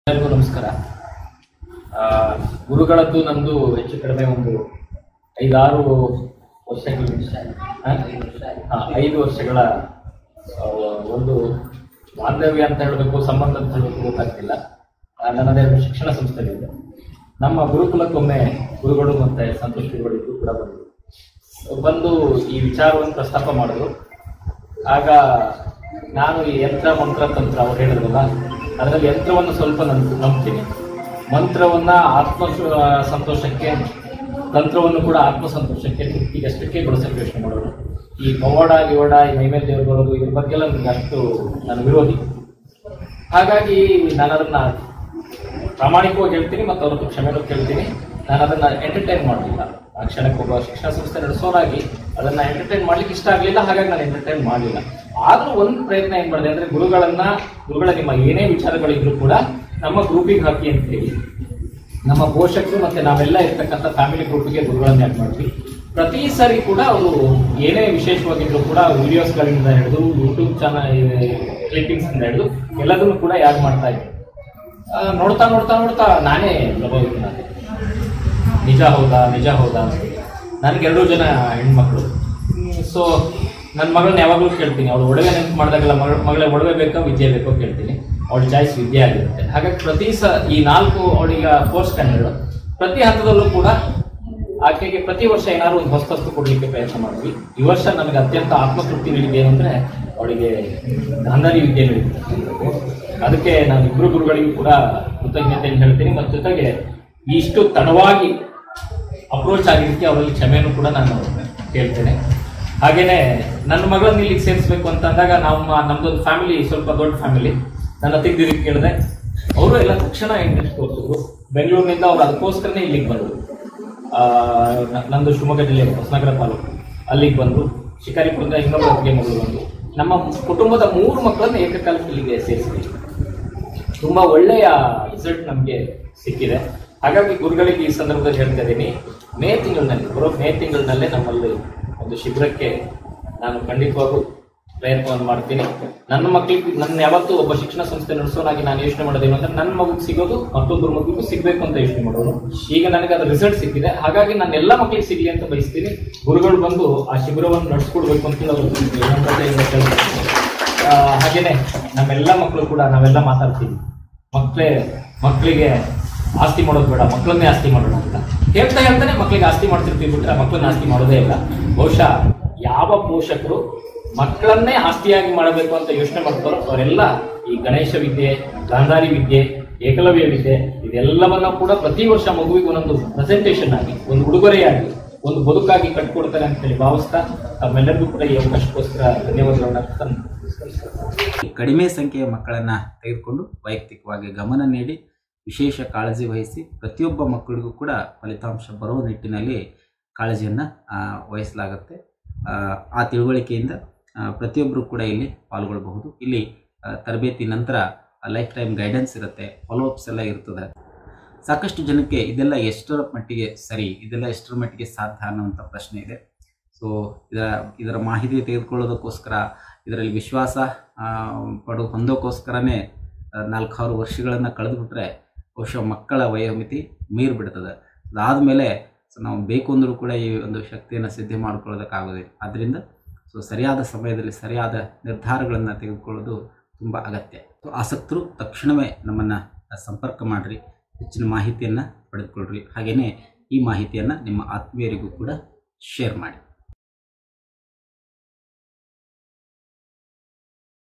ಎಲ್ಲರಿಗೂ ನಮಸ್ಕಾರ ಆ, ಗುರುಗಳದ್ದು ನಂದು ಹೆಚ್ಚು ಕಡಿಮೆ ಒಂದು ಐದಾರು ವರ್ಷಗಳ ಆ? ಹಾ, ಐದು ವರ್ಷಗಳ ಆ, ಒಂದು ಬಾಂಧವ್ಯ ಅಂತ ಹೇಳಬೇಕು ಸಂಬಂಧ ಅಂತ ಹೇಳಬೇಕು ಗೊತ್ತಾಗ್ತಿಲ್ಲ ಆ, ನನ್ನದೇ ಒಂದು ಶಿಕ್ಷಣ ಸಂಸ್ಥೆ ಇದೆ ನಮ್ಮ ಗುರುಕುಲಕ್ಕೊಮ್ಮೆ ಗುರುಗಳು ಮತ್ತೆ ಸಂತೋಷ್ ಗುರುಗಳು ಇಬ್ರು ಕೂಡ ಬಂದರು ಬಂದು ಈ ವಿಚಾರವನ್ನು ಪ್ರಸ್ತಾಪ ಮಾಡಿದ್ರು ಆಗ ನಾನು ಈ ಯಂತ್ರ ಮಂತ್ರ ತಂತ್ರ ಅವ್ರು ಹೇಳಿದ್ರಲ್ಲ ಅದರಲ್ಲಿ ಯಂತ್ರವನ್ನು ಸ್ವಲ್ಪ ನನ್ ನಂಬ್ತೀನಿ ಮಂತ್ರವನ್ನ ಆತ್ಮ ಸ- ಸಂತೋಷಕ್ಕೆ ತಂತ್ರವನ್ನು ಕೂಡ ಆತ್ಮ ಸಂತೋಷಕ್ಕೆ ತೃಪ್ತಿಗೆ ಅಷ್ಟಕ್ಕೆ ಬಳಸಕ್ಕೆ ಯೋಚನೆ ಮಾಡೋದು ಈ ಪವಾಡ ಗಿವಾಡ ಈ ಮೈಮೇಲೆ ದೇವ್ರು ಬರೋದು ಇದ್ರ ಬಗ್ಗೆ ಎಲ್ಲ ನನಗೆ ಅಷ್ಟು ನಾನು ವಿರೋಧಿ ಹಾಗಾಗಿ ನಾನು ಅದನ್ನ ಪ್ರಾಮಾಣಿಕವಾಗಿ ಹೇಳ್ತೀನಿ ಮತ್ತು ಅವ್ರ ಹತ್ರ ಕ್ಷಮೆನೂ ಕೇಳ್ತೀನಿ ನಾನು ಅದನ್ನ ಎಂಟರ್ಟೈನ್ ಮಾಡಲಿಲ್ಲ ಆ ಕ್ಷಣಕ್ಕೆ ಒಬ್ಬ ಶಿಕ್ಷಣ ಸಂಸ್ಥೆ ನಡೆಸೋರಾಗಿ ಅದನ್ನ ಎಂಟರ್ಟೈನ್ ಮಾಡ್ಲಿಕ್ಕೆ ಇಷ್ಟ ಆಗಲಿಲ್ಲ ಹಾಗಾಗಿ ನಾನು ಎಂಟರ್ಟೈನ್ ಮಾಡಲಿಲ್ಲ ಆದ್ರೂ ಒಂದು ಪ್ರಯತ್ನ ಏನ್ ಮಾಡಿದೆ ಅಂದ್ರೆ ಗುರುಗಳನ್ನ ಗುರುಗಳ ನಿಮ್ಮ ಏನೇ ವಿಚಾರಗಳಿದ್ರು ಕೂಡ ನಮ್ಮ ಗ್ರೂಪಿಗೆ ಹಾಕಿ ಅಂತ ಹೇಳಿ ನಮ್ಮ ಪೋಷಕರು ಮತ್ತೆ ನಾವೆಲ್ಲ ಇರ್ತಕ್ಕಂಥ ಫ್ಯಾಮಿಲಿ ಗ್ರೂಪ್ಗೆ ಗುರುಗಳನ್ನ ಯಾಕೆ ಮಾಡ್ತೀವಿ ಪ್ರತಿ ಸರಿ ಕೂಡ ಅವರು ಏನೇ ವಿಶೇಷವಾಗಿದ್ರು ಕೂಡ ವಿಡಿಯೋಸ್ಗಳಿಂದ ಹಿಡಿದು ಯೂಟ್ಯೂಬ್ ಚಾನಲ್ ಕ್ಲಿಪ್ಪಿಂಗ್ಸ್ ಇಂದ ಹಿಡಿದು ಎಲ್ಲದನ್ನು ಕೂಡ ಯಾರು ಮಾಡ್ತಾ ಇದ್ರು ಆ, ನೋಡ್ತಾ ನೋಡ್ತಾ ನೋಡ್ತಾ ನಾನೇ ಪ್ರಭಾವಿತನಾದೆ ನಿಜ ಹೌದಾ ನಿಜ ಹೌದಾ ಅಂತ ನನಗೆ ಎರಡೂ ಜನ ಹೆಣ್ಮಕ್ಳು ಸೊ ನನ್ನ ಮಗಳನ್ನ ಯಾವಾಗಲೂ ಕೇಳ್ತೀನಿ ಅವಳು ಒಡವೆ ನೆನಪು ಮಾಡಿದಾಗೆಲ್ಲ ಮಗಳ ಮಗಳೇ ಒಡವೆ ಬೇಕೋ ವಿದ್ಯೆ ಬೇಕೋ ಕೇಳ್ತೀನಿ ಅವಳ ಚಾಯ್ಸ್ ವಿದ್ಯೆ ಆಗಿರುತ್ತೆ ಹಾಗಾಗಿ ಪ್ರತಿ ಸ ಈ ನಾಲ್ಕು ಅವಳಿಗೆ ಫೋರ್ತ್ ಸ್ಟ್ಯಾಂಡರ್ಡ್ ಪ್ರತಿ ಹಂತದಲ್ಲೂ ಕೂಡ ಆಕೆಗೆ ಪ್ರತಿ ವರ್ಷ ಏನಾದ್ರು ಒಂದು ಹೊಸ ಹೊಸ್ತು ಕೊಡ್ಲಿಕ್ಕೆ ಪ್ರಯತ್ನ ಮಾಡಿದ್ವಿ ಈ ವರ್ಷ ನನಗೆ ಅತ್ಯಂತ ಆತ್ಮತೃಪ್ತಿ ನೀಡಿದೆ ಏನಂದ್ರೆ ಅವಳಿಗೆ ಗಾಂಧಾರಿ ವಿದ್ಯೆ ನೀಡಿದೆ ಅದಕ್ಕೆ ನಾನು ಇಬ್ರು ಗುರುಗಳಿಗೂ ಕೂಡ ಕೃತಜ್ಞತೆಯನ್ನು ಹೇಳ್ತೀನಿ ಮತ್ತು ಜೊತೆಗೆ ಇಷ್ಟು ತಡವಾಗಿ ಅಪ್ರೋಚ್ ಆಗಿದ್ದಕ್ಕೆ ಅವರಲ್ಲಿ ಕ್ಷಮೆಯನ್ನು ಕೂಡ ನಾನು ಕೇಳ್ತೇನೆ ಹಾಗೇನೆ ನನ್ನ ಮಗಳನ್ನ ಇಲ್ಲಿಗೆ ಸೇರಿಸ್ಬೇಕು ಅಂತ ಅಂದಾಗ ನಮ್ಮ ನಮ್ದೊಂದು ಫ್ಯಾಮಿಲಿ ಸ್ವಲ್ಪ ದೊಡ್ಡ ಫ್ಯಾಮಿಲಿ ನನ್ನ ತೆಗ್ದಿದ್ದಕ್ಕೆ ಕೇಳಿದೆ ಅವರು ಎಲ್ಲ ತಕ್ಷಣ ಇಂಟ್ರೆಸ್ಟ್ ತೋರಿಸಿದ್ರು ಬೆಂಗಳೂರಿನಿಂದ ಅವ್ರು ಅದಕ್ಕೋಸ್ಕರನೇ ಇಲ್ಲಿಗೆ ಬಂದರು ಆ, ನ- ನಂದು ಶಿವಮೊಗ್ಗ ಜಿಲ್ಲೆ ಹೊಸನಗರ ತಾಲೂಕು ಅಲ್ಲಿಗೆ ಬಂದು ಶಿಕಾರಿಪುರದ ಇನ್ನೊಬ್ಬ ಅತ್ತಿಗೆ ಮಗಳು ಬಂದು ನಮ್ಮ ಕುಟುಂಬದ ಮೂರು ಮಕ್ಕಳನ್ನ ಏಕಕಾಲಕ್ಕೆ ಇಲ್ಲಿಗೆ ಸೇರಿಸಿದ್ವಿ ತುಂಬಾ ಒಳ್ಳೆಯ ರಿಸಲ್ಟ್ ನಮಗೆ ಸಿಕ್ಕಿದೆ ಹಾಗಾಗಿ ಗುರುಗಳಿಗೆ ಈ ಸಂದರ್ಭದಲ್ಲಿ ಹೇಳ್ತಾ ಇದ್ದೀನಿ ಮೇ ತಿಂಗಳಿನಲ್ಲಿ ಬರೋ ಮೇ ತಿಂಗಳಿನಲ್ಲೇ ನಮ್ಮಲ್ಲಿ ಒಂದು ಶಿಬಿರಕ್ಕೆ ನಾನು ಖಂಡಿತವಾಗೂ ಪ್ರಯತ್ನವನ್ನು ಮಾಡ್ತೀನಿ ನನ್ನ ಮಕ್ಕಳಿಗೆ ನನ್ನ ಯಾವತ್ತೂ ಒಬ್ಬ ಶಿಕ್ಷಣ ಸಂಸ್ಥೆ ನಡೆಸೋನಾಗಿ ನಾನು ಯೋಚನೆ ಮಾಡೋದೇನು ಅಂದ್ರೆ ನನ್ನ ಮಗುಗೆ ಸಿಗೋದು ಮತ್ತೊಬ್ಬರ ಮಗುಗೂ ಸಿಗ್ಬೇಕು ಅಂತ ಯೋಚನೆ ಮಾಡೋದು ಈಗ ನನಗೆ ಅದು ರಿಸಲ್ಟ್ ಸಿಕ್ಕಿದೆ ಹಾಗಾಗಿ ನನ್ನ ಎಲ್ಲ ಮಕ್ಕಳಿಗೆ ಸಿಗ್ಲಿ ಅಂತ ಬಯಸ್ತೀನಿ ಗುರುಗಳು ಬಂದು ಆ ಶಿಬಿರವನ್ನು ನಡೆಸ್ಕೊಡ್ಬೇಕು ಅಂತ ಹೇಳಿ ಅವರು ವಿನಮ್ರತೆಯಿಂದ ಕೇಳ್ತಾರೆ ಆ, ಹಾಗೇನೆ ನಮ್ಮೆಲ್ಲ ಮಕ್ಕಳು ಕೂಡ ನಾವೆಲ್ಲ ಮಾತಾಡ್ತೀವಿ ಮಕ್ಕಳೇ ಮಕ್ಕಳಿಗೆ ಆಸ್ತಿ ಮಾಡೋದು ಬೇಡ ಮಕ್ಕಳನ್ನೇ ಆಸ್ತಿ ಮಾಡೋಣ ಅಂತ ಹೇಳ್ತಾ ಹೇಳ್ತಾನೆ ಮಕ್ಕಳಿಗೆ ಆಸ್ತಿ ಮಾಡ್ತಿರ್ತೀವಿ ಬಿಟ್ರೆ ಮಕ್ಕಳನ್ನ ಆಸ್ತಿ ಮಾಡೋದೇ ಇಲ್ಲ ಬಹುಶಃ ಯಾವ ಪೋಷಕರು ಮಕ್ಕಳನ್ನೇ ಆಸ್ತಿಯಾಗಿ ಮಾಡಬೇಕು ಅಂತ ಯೋಚನೆ ಮಾಡ್ತಾರೋ ಅವರೆಲ್ಲ ಈ ಗಣೇಶ ವಿದ್ಯೆ ಗಾಂಧಾರಿ ವಿದ್ಯೆ ಏಕಲವ್ಯ ವಿದ್ಯೆ ಇದೆಲ್ಲವನ್ನ ಕೂಡ ಪ್ರತಿ ವರ್ಷ ಮಗುವಿಗೆ ಒಂದೊಂದು ಪ್ರೆಸೆಂಟೇಷನ್ ಆಗಿ ಒಂದು ಉಡುಗೊರೆಯಾಗಿ ಒಂದು ಬದುಕಾಗಿ ಕಟ್ಕೊಡ್ತಾರೆ ಅಂತ ಹೇಳಿ ಭಾವಿಸ್ತಾ ತಮ್ಮೆಲ್ಲರಿಗೂ ಕೂಡ ಈ ಅವಕಾಶಕ್ಕೋಸ್ಕರ ಧನ್ಯವಾದಗಳನ್ನ ಅರ್ಪಿಸ್ತಾ ನಮಸ್ಕಾರ. ಕಡಿಮೆ ಸಂಖ್ಯೆಯ ಮಕ್ಕಳನ್ನು ತೆಗೆದುಕೊಂಡು ವೈಯಕ್ತಿಕವಾಗಿ ಗಮನ ನೀಡಿ ವಿಶೇಷ ಕಾಳಜಿ ವಹಿಸಿ ಪ್ರತಿಯೊಬ್ಬ ಮಕ್ಕಳಿಗೂ ಕೂಡ ಫಲಿತಾಂಶ ಬರುವ ನಿಟ್ಟಿನಲ್ಲಿ ಕಾಳಜಿಯನ್ನು ವಹಿಸಲಾಗುತ್ತೆ ಆ, ಆ ತಿಳುವಳಿಕೆಯಿಂದ ಆ, ಪ್ರತಿಯೊಬ್ಬರು ಕೂಡ ಇಲ್ಲಿ ಪಾಲ್ಗೊಳ್ಳಬಹುದು ಇಲ್ಲಿ ಆ, ತರಬೇತಿ ನಂತರ ಲೈಫ್ ಟೈಮ್ ಗೈಡೆನ್ಸ್ ಇರುತ್ತೆ ಫಾಲೋಅಪ್ಸ್ ಎಲ್ಲ ಇರ್ತದೆ ಸಾಕಷ್ಟು ಜನಕ್ಕೆ ಇದೆಲ್ಲ ಎಷ್ಟರ ಮಟ್ಟಿಗೆ ಸರಿ ಇದೆಲ್ಲ ಎಷ್ಟರ ಮಟ್ಟಿಗೆ ಸಾಧ್ಯ ಅನ್ನುವಂಥ ಪ್ರಶ್ನೆ ಇದೆ ಸೊ ಇದರ ಇದರ ಮಾಹಿತಿ ತೆಗೆದುಕೊಳ್ಳೋದಕ್ಕೋಸ್ಕರ ಇದರಲ್ಲಿ ವಿಶ್ವಾಸ ಆ, ಪಡು ಹೊಂದೋಕ್ಕೋಸ್ಕರನೇ ಆ, ನಾಲ್ಕಾರು ವರ್ಷಗಳನ್ನು ಕಳೆದುಬಿಟ್ರೆ ಬಹುಶಃ ಮಕ್ಕಳ ವಯೋಮಿತಿ ಮೀರಿ ಬಿಡ್ತದೆ ಅದಾದಮೇಲೆ ಸೊ ನಾವು ಬೇಕು ಅಂದರೂ ಕೂಡ ಈ ಒಂದು ಶಕ್ತಿಯನ್ನು ಸಿದ್ಧಿ ಮಾಡ್ಕೊಳ್ಳೋದಕ್ಕಾಗೋದಿಲ್ಲ ಆದ್ದರಿಂದ ಸೊ ಸರಿಯಾದ ಸಮಯದಲ್ಲಿ ಸರಿಯಾದ ನಿರ್ಧಾರಗಳನ್ನು ತೆಗೆದುಕೊಳ್ಳೋದು ತುಂಬ ಅಗತ್ಯ ಸೊ ಆಸಕ್ತರು ತಕ್ಷಣವೇ ನಮ್ಮನ್ನು ಸಂಪರ್ಕ ಮಾಡಿರಿ ಹೆಚ್ಚಿನ ಮಾಹಿತಿಯನ್ನು ಪಡೆದುಕೊಳ್ಳ್ರಿ ಹಾಗೆಯೇ ಈ ಮಾಹಿತಿಯನ್ನು ನಿಮ್ಮ ಆತ್ಮೀಯರಿಗೂ ಕೂಡ ಶೇರ್ ಮಾಡಿ